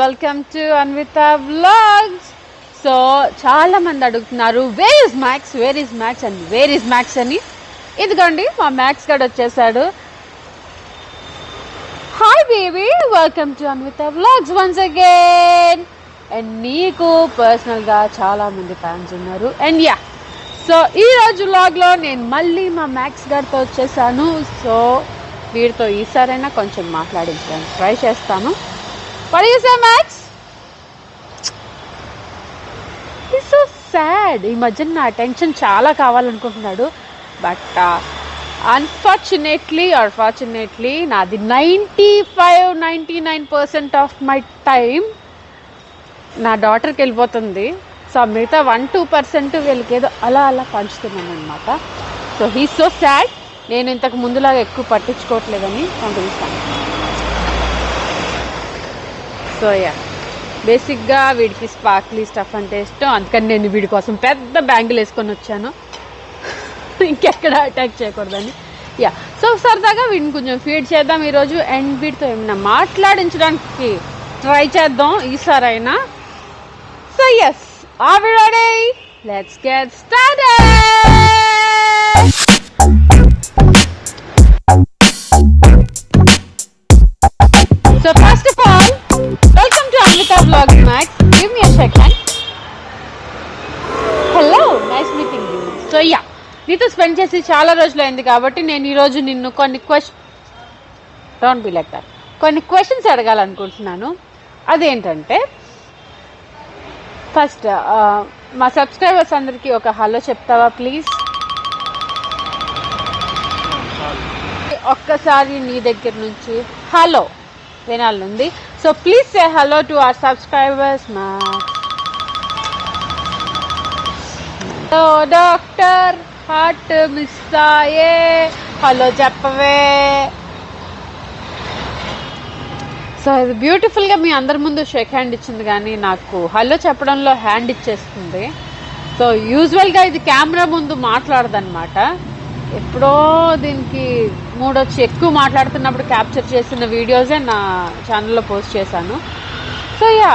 Welcome to Anvitha vlogs so చాలా మంది అడుగుతున్నారు where is Max where is Max and where is Max అని ఇదిగోండి మా మ్యాక్స్ గడ్ వచ్చేసాడు hi baby welcome to Anvitha vlogs once again and నీకు పర్సనల్గా చాలా మంది ఫ్యాన్స్ ఉన్నారు అండ్ యా సో ఈ రోజు వ్లాగ్లో నేను మళ్ళీ మా మ్యాక్స్ గారితో వచ్చేసాను సో వీడితో ఈసారైనా కొంచెం మాట్లాడించడానికి ట్రై చేస్తాను పడిసే మ్యాక్స్ సో సాడ్ ఈ మధ్య నా అటెన్షన్ చాలా కావాలనుకుంటున్నాడు బట్ అన్ఫార్చునేట్లీ ఆర్ ఫార్చునేట్లీ నాది ninety five ninety nine percent of my time నా డాటర్కి వెళ్ళిపోతుంది సో మిగతా వన్ టూ పర్సెంట్ వీళ్ళకి ఏదో అలా అలా పంచుతున్నాను అనమాట సో హీ సో సాడ్ నేను ఇంతకు ముందులాగా ఎక్కువ పట్టించుకోవట్లేదని పంపిస్తాను సో యా బేసిక్గా వీడికి స్పార్క్లీ స్టఫ్ అంటే ఇష్టం అందుకని నేను వీడి కోసం పెద్ద బ్యాంగిల్ వేసుకొని వచ్చాను ఇంకెక్కడ అటాక్ చేయకూడదని యా సో సరదాగా వీడిని కొంచెం ఫీడ్ చేద్దాం ఈరోజు అండ్ వీటితో ఏమైనా మాట్లాడించడానికి ట్రై చేద్దాం ఈసారైనా so yes are we ready let's get started So first of all, welcome to Amrita Vlogs Max. Give me a second. Hello nice meeting you so ya నీతో స్పెండ్ చేసి చాలా రోజులు అయింది కాబట్టి నేను ఈరోజు నిన్ను కొన్ని question don't be like that కొన్ని క్వశ్చన్స్ అడగాలనుకుంటున్నాను అదేంటంటే ఫస్ట్ మా సబ్స్క్రైబర్స్ అందరికీ ఒక హలో చెప్తావా ప్లీజ్ ఒక్కసారి నీ దగ్గర నుంచి హలో వినాలనుంది so please say hello to our subscribers మా డాక్టర్ హార్ట్ మిస్ అయ్యే హలో చెప్పవే సో ఇది బ్యూటిఫుల్గా మీ అందరి ముందు షేక్ హ్యాండ్ ఇచ్చింది కానీ నాకు హలో చెప్పడంలో హ్యాండ్ ఇచ్చేస్తుంది సో యూజువల్గా ఇది కెమెరా ముందు మాట్లాడదన్నమాట ఎప్పుడో దీనికి మూడొచ్చి ఎక్కువ మాట్లాడుతున్నప్పుడు క్యాప్చర్ చేసిన వీడియోసే నా ఛానల్లో పోస్ట్ చేశాను సో యా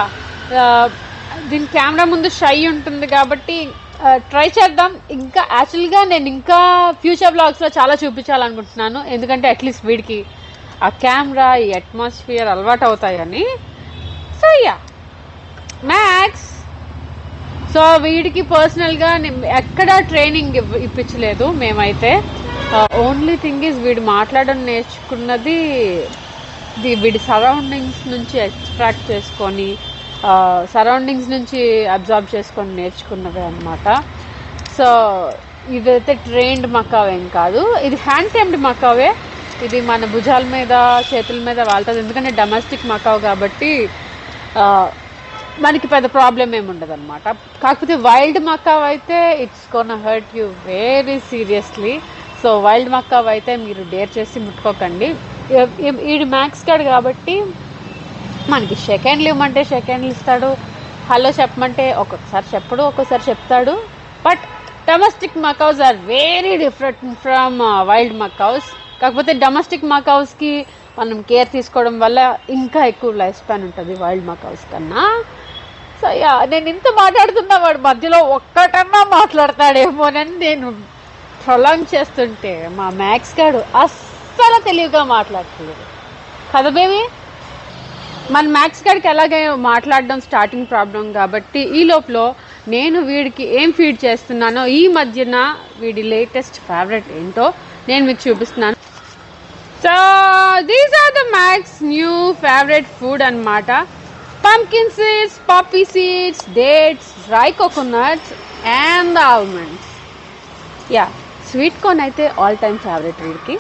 దీని కెమెరా ముందు షై ఉంటుంది కాబట్టి ట్రై చేద్దాం ఇంకా యాక్చువల్గా నేను ఇంకా ఫ్యూచర్ బ్లాగ్స్లో చాలా చూపించాలనుకుంటున్నాను ఎందుకంటే అట్లీస్ట్ వీడికి ఆ కెమెరా ఈ అట్మాస్ఫియర్ అలవాటు అవుతాయని సో యా మ్యాక్స్ సో వీడికి పర్సనల్గా ఎక్కడ ట్రైనింగ్ ఇవ్- ఇప్పించలేదు మేమైతే ఓన్లీ థింగ్ ఈజ్ వీడు మాట్లాడడం నేర్చుకున్నది ది వీడి సరౌండింగ్స్ నుంచి ఎక్స్ట్రాక్ట్ చేసుకొని సరౌండింగ్స్ నుంచి అబ్జర్వ్ చేసుకొని నేర్చుకున్నవే అనమాట సో ఇదైతే ట్రైన్డ్ మకావేం కాదు ఇది హ్యాండ్ టైమ్డ్ మకావే ఇది మన భుజాల మీద చేతుల మీద వాళ్తుంది ఎందుకంటే డొమెస్టిక్ మకావ్ కాబట్టి ఆ, మనకి పెద్ద ప్రాబ్లం ఏమి ఉండదు అనమాట కాకపోతే వైల్డ్ మక్కావ్ అయితే it's gonna hurt you very seriously so wild macaw అయితే మీరు డేర్ చేసి ముట్టుకోకండి ఈ- ఈ- ఈడు మ్యాక్స్ కార్డ్ కాబట్టి మనకి సెకండ్లు ఇవ్వమంటే సెకండ్లు ఇస్తాడు హలో చెప్పమంటే ఒక్కొక్కసారి చెప్పడు ఒక్కొక్కసారి చెప్తాడు but domestic macaws are very different from wild macaws కాకపోతే డొమెస్టిక్ మకౌస్కి మనం కేర్ తీసుకోవడం వల్ల ఇంకా ఎక్కువ లైఫ్ స్పాన్ ఉంటుంది వైల్డ్ మకౌస్ కన్నా సో యా నేను ఇంత మాట్లాడుతున్నా వాడు మధ్యలో ఒక్కటన్నా మాట్లాడతాడేమోనని నేను ప్రొలాంగ్ చేస్తుంటే మా మ్యాక్స్ గాడు అస్సలు తెలివిగా మాట్లాడట్లేదు కదా బేబీ మన మ్యాక్స్ గారికి ఎలాగే మాట్లాడడం స్టార్టింగ్ ప్రాబ్లం కాబట్టి ఈ లోపల నేను వీడికి ఏం ఫీడ్ చేస్తున్నానో ఈ మధ్యన వీడి లేటెస్ట్ ఫేవరెట్ ఏంటో నేను మీకు చూపిస్తున్నాను so these are the Max new favourite food అన్నమాట pumpkin seeds poppy seeds dates dry coconuts and almonds yeah sweet corn అయితే ఆల్ టైమ్ ఫేవరెట్ వీడికి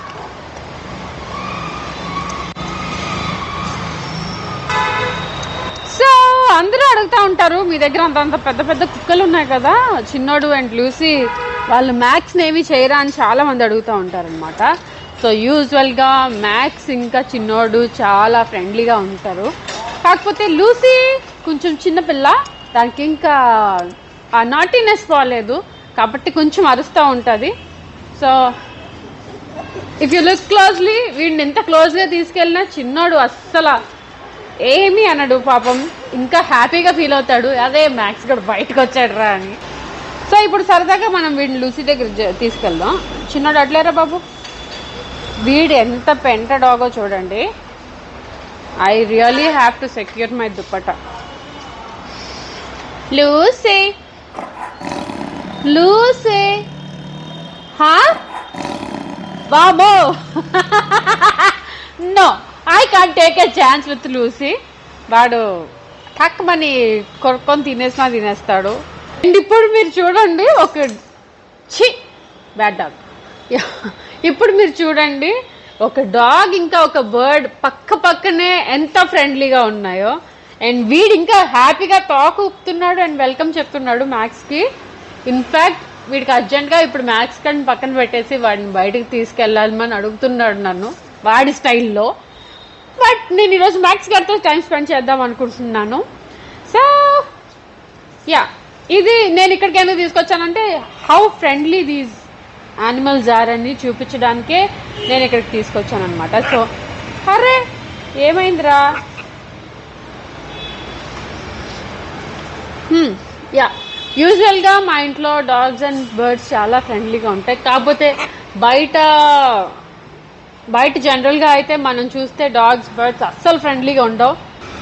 సో అందరూ అడుగుతూ ఉంటారు మీ దగ్గర అంత అంత పెద్ద పెద్ద కుక్కలు ఉన్నాయి కదా చిన్నోడు అండ్ లూసీ వాళ్ళు మ్యాక్స్ని ఏమి చేయరా అని చాలా మంది అడుగుతూ ఉంటారనమాట సో యూజువల్గా మ్యాక్స్ ఇంకా చిన్నోడు చాలా ఫ్రెండ్లీగా ఉంటారు కాకపోతే లూసీ కొంచెం చిన్నపిల్ల దానికి ఇంకా ఆ నాటీనెస్ పోలేదు కాబట్టి కొంచెం అరుస్తూ ఉంటుంది so if you look closely వీడిని ఎంత క్లోజ్గా తీసుకెళ్ళినా చిన్నోడు అస్సలు ఏమీ అనడు పాపం ఇంకా హ్యాపీగా ఫీల్ అవుతాడు అదే మ్యాక్స్ కూడా బయటకు వచ్చాడు రా అని సో ఇప్పుడు సరదాగా మనం వీడిని లూసీ దగ్గర జ- తీసుకెళ్దాం చిన్నోడు అట్లేరా బాబు వీడు ఎంత పెంట డాగో చూడండి I really have to secure my దుప్పట లూసీ లూసీ హా బాబో no I can't take a chance with Lucy వాడు టక్మని కొనుక్కొని తినేసినా తినేస్తాడు అండ్ ఇప్పుడు మీరు చూడండి ఒక చి బ్యాడ్ డాగ్ ఇప్పుడు మీరు చూడండి ఒక డాగ్ ఇంకా ఒక బర్డ్ పక్క పక్కనే ఎంత ఫ్రెండ్లీగా ఉన్నాయో అండ్ వీడు ఇంకా హ్యాపీగా టాక్ ఊపుతున్నాడు అండ్ వెల్కమ్ చెప్తున్నాడు మ్యాక్స్కి ఇన్ఫ్యాక్ట్ వీడికి అర్జెంట్గా ఇప్పుడు మ్యాక్స్ కని పక్కన పెట్టేసి వాడిని బయటకు తీసుకెళ్ళాలని అడుగుతున్నాడు నన్ను వాడి స్టైల్లో బట్ నేను ఈరోజు మ్యాక్స్ గారితో టైం స్పెండ్ చేద్దాం అనుకుంటున్నాను సో యా ఇది నేను ఇక్కడికి ఎందుకు తీసుకొచ్చానంటే how friendly these animals are అని చూపించడానికే నేను ఇక్కడికి తీసుకొచ్చాను అనమాట సో అరే ఏమైందిరా యా యూజువల్గా మా ఇంట్లో డాగ్స్ అండ్ బర్డ్స్ చాలా ఫ్రెండ్లీగా ఉంటాయి కాకపోతే బయట బయట జనరల్గా అయితే మనం చూస్తే డాగ్స్ బర్డ్స్ అస్సలు ఫ్రెండ్లీగా ఉండవు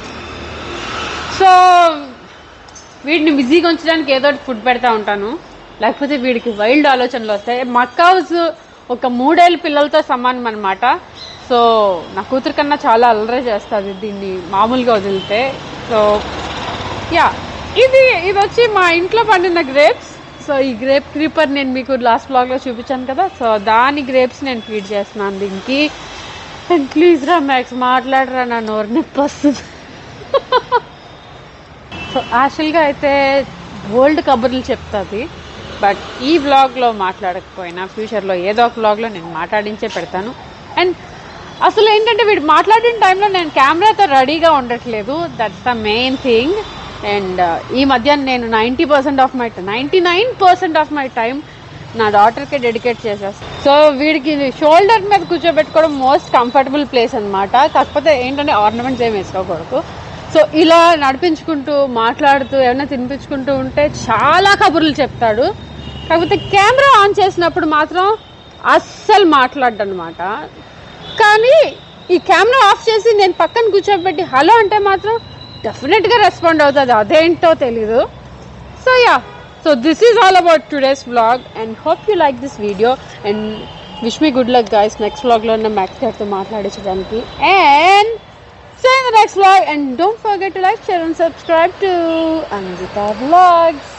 సో వీడిని బిజీగా ఉంచడానికి ఏదో ఒకటి ఫుడ్ పెడతా ఉంటాను లేకపోతే వీడికి వైల్డ్ ఆలోచనలు వస్తాయి మక్కావ్స్ ఒక మూడేళ్ళ పిల్లలతో సమానం అనమాట సో నా కూతురు కన్నా చాలా అల్లరి చేస్తుంది దీన్ని మామూలుగా వదిలితే సో యా ఇది ఇది వచ్చి మా ఇంట్లో పండిన గ్రేప్స్ సో ఈ గ్రేప్ క్రీపర్ నేను మీకు లాస్ట్ బ్లాగ్లో చూపించాను కదా సో దాని గ్రేప్స్ నేను ఫీడ్ చేస్తున్నాను దీనికి అండ్ ప్లీజ్ రా మ్యాక్స్ మాట్లాడరా నా నోరు నొప్పి వస్తుంది సో యాక్చువల్గా అయితే ఓల్డ్ కబుర్లు చెప్తుంది బట్ ఈ వ్లాగ్లో మాట్లాడకపోయినా ఫ్యూచర్లో ఏదో ఒక వ్లాగ్లో నేను మాట్లాడించే పెడతాను అండ్ అసలు ఏంటంటే వీడు మాట్లాడిన టైంలో నేను కెమెరాతో రెడీగా ఉండట్లేదు that's the main thing and ఈ మధ్య నేను ninety percent of my ninety nine percent of my time నా డాటర్కి డెడికేట్ చేసేస్తాను సో వీడికి షోల్డర్ మీద కూర్చోబెట్టుకోవడం మోస్ట్ కంఫర్టబుల్ ప్లేస్ అన్నమాట కాకపోతే ఏంటంటే ఆర్నమెంట్స్ ఏమి వేసుకోకూడదు సో ఇలా నడిపించుకుంటూ మాట్లాడుతూ ఏమైనా తినిపించుకుంటూ ఉంటే చాలా కబుర్లు చెప్తాడు కాకపోతే కెమెరా ఆన్ చేసినప్పుడు మాత్రం అస్సలు మాట్లాడనమాట కానీ ఈ కెమెరా ఆఫ్ చేసి నేను పక్కన కూర్చోబెట్టి హలో అంటే మాత్రం డెఫినెట్గా రెస్పాండ్ అవుతుంది అదేంటో తెలీదు so yeah so this is all about today's vlog and hope you like this video and wish me good luck guys next వ్లాగ్లో ఉన్న మ్యాక్స్ గారితో మాట్లాడించడానికి and so in the next vlog and don't forget to like share and subscribe to Anjitha vlogs